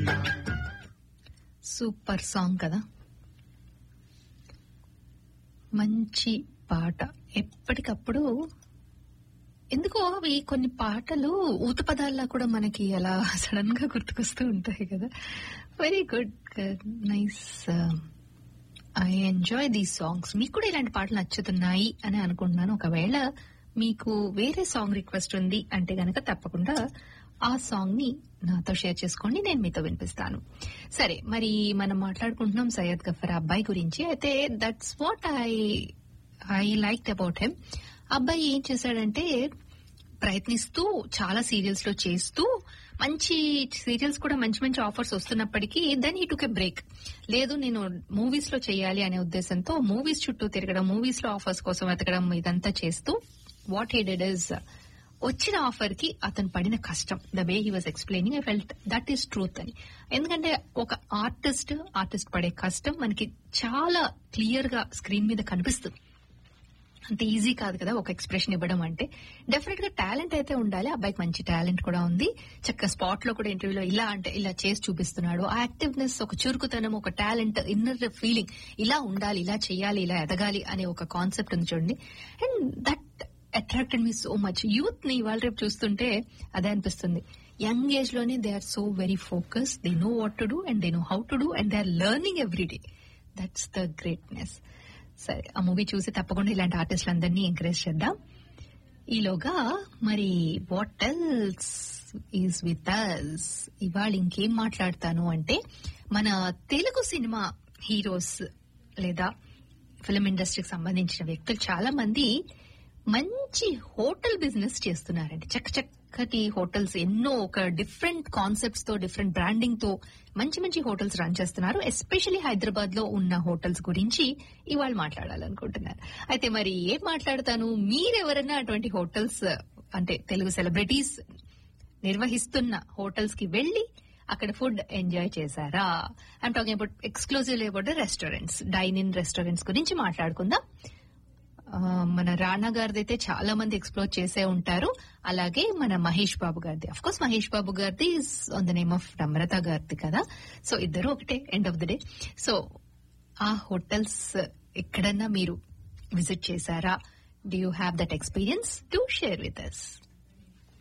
super song కదా మంచి పాట ఎప్పటికప్పుడు ఎందుకో అవి కొన్ని పాటలు ఊత పదాల్లా కూడా మనకి అలా సడన్ గా గుర్తుకొస్తూ ఉంటాయి కదా very good nice I enjoy these songs మీకు కూడా ఇలాంటి పాటలు నచ్చుతున్నాయి అని అనుకుంటున్నాను ఒకవేళ మీకు వేరే సాంగ్ రిక్వెస్ట్ ఉంది అంటే గనక తప్పకుండా ఆ సాంగ్ ని నాతో షేర్ చేసుకోండి నేను మీతో వినిపిస్తాను సరే మరి మనం మాట్లాడుకుంటున్నాం సయ్యద్ గఫర్ అబ్బాయి గురించి అయితే that's what I I like about hmm అబ్బాయి ఏం చేశాడంటే ప్రయత్నిస్తూ చాలా సీరియల్స్ లో చేస్తూ మంచి సీరియల్స్ కూడా మంచి మంచి ఆఫర్స్ వస్తున్నప్పటికీ దెన్ ఈ టుక్ ఎ బ్రేక్ లేదు నేను మూవీస్ లో చేయాలి అనే ఉద్దేశంతో మూవీస్ చుట్టూ తిరగడం మూవీస్ లో ఆఫర్స్ కోసం వెతకడం ఇదంతా చేస్తూ వాట్ హీ డెడ్ ఇస్ వచ్చిన ఆఫర్ కి అతను పడిన కష్టం the way he was explaining I felt that is truth అని ఎందుకంటే ఒక ఆర్టిస్ట్ ఆర్టిస్ట్ పడే కష్టం మనకి చాలా క్లియర్ గా స్క్రీన్ మీద కనిపిస్తుంది అంత ఈజీ కాదు కదా ఒక ఎక్స్ప్రెషన్ ఇవ్వడం అంటే డెఫినెట్ గా టాలెంట్ అయితే ఉండాలి అబ్బాయికి మంచి టాలెంట్ కూడా ఉంది చక్కగా స్పాట్ లో కూడా ఇంటర్వ్యూలో ఇలా అంటే ఇలా చేసి చూపిస్తున్నాడు ఆ యాక్టివ్నెస్ ఒక చురుకుతనం ఒక టాలెంట్ ఇన్నర్ ఫీలింగ్ ఇలా ఉండాలి ఇలా చేయాలి ఇలా ఎదగాలి అనే ఒక కాన్సెప్ట్ ఉంది చూడండి and that attracted me so much youth ని ఇవాళ రేపు చూస్తుంటే అదే అనిపిస్తుంది యంగ్ ఏజ్ లోనే they are so very focus they know what to do and they know how to do and they are learning every day that's the greatness సరే ఆ movie చూసి తప్పకుండా ఇలాంటి ఆర్టిస్టులందరినీ ఎంకరేజ్ చేద్దాం ఈలోగా మరి what else is with us ఇవాళ ఇంకేం మాట్లాడతాను అంటే మన తెలుగు సినిమా హీరోస్ లేదా ఫిలిం ఇండస్ట్రీకి సంబంధించిన వ్యక్తులు చాలా మంది మంచి హోటల్ బిజినెస్ చేస్తున్నారండి చక్క చక్కటి హోటల్స్ ఎన్నో ఒక డిఫరెంట్ కాన్సెప్ట్స్ తో డిఫరెంట్ బ్రాండింగ్ తో మంచి మంచి హోటల్స్ రన్ చేస్తున్నారు ఎస్పెషలీ హైదరాబాద్ లో ఉన్న హోటల్స్ గురించి ఇవాళ మాట్లాడాలనుకుంటున్నారు అయితే మరి ఏం మాట్లాడతాను మీరెవరైనా అటువంటి హోటల్స్ అంటే తెలుగు సెలబ్రిటీస్ నిర్వహిస్తున్న హోటల్స్ కి వెళ్లి అక్కడ ఫుడ్ ఎంజాయ్ చేశారా I'm talking about exclusive about restaurants dine in restaurants గురించి మాట్లాడుకుందాం ఆ, మన రానా గారిది అయితే చాలా మంది ఎక్స్ప్లోర్ చేసే ఉంటారు అలాగే మన మహేష్ బాబు గారిది అఫ్ కోర్స్ మహేష్ బాబు గారిది on the name of Namrata గారిది కదా సో ఇద్దరు ఒకటే end of the day so ఆ హోటల్స్ ఎక్కడన్నా మీరు విజిట్ చేశారా do you have that experience to share with us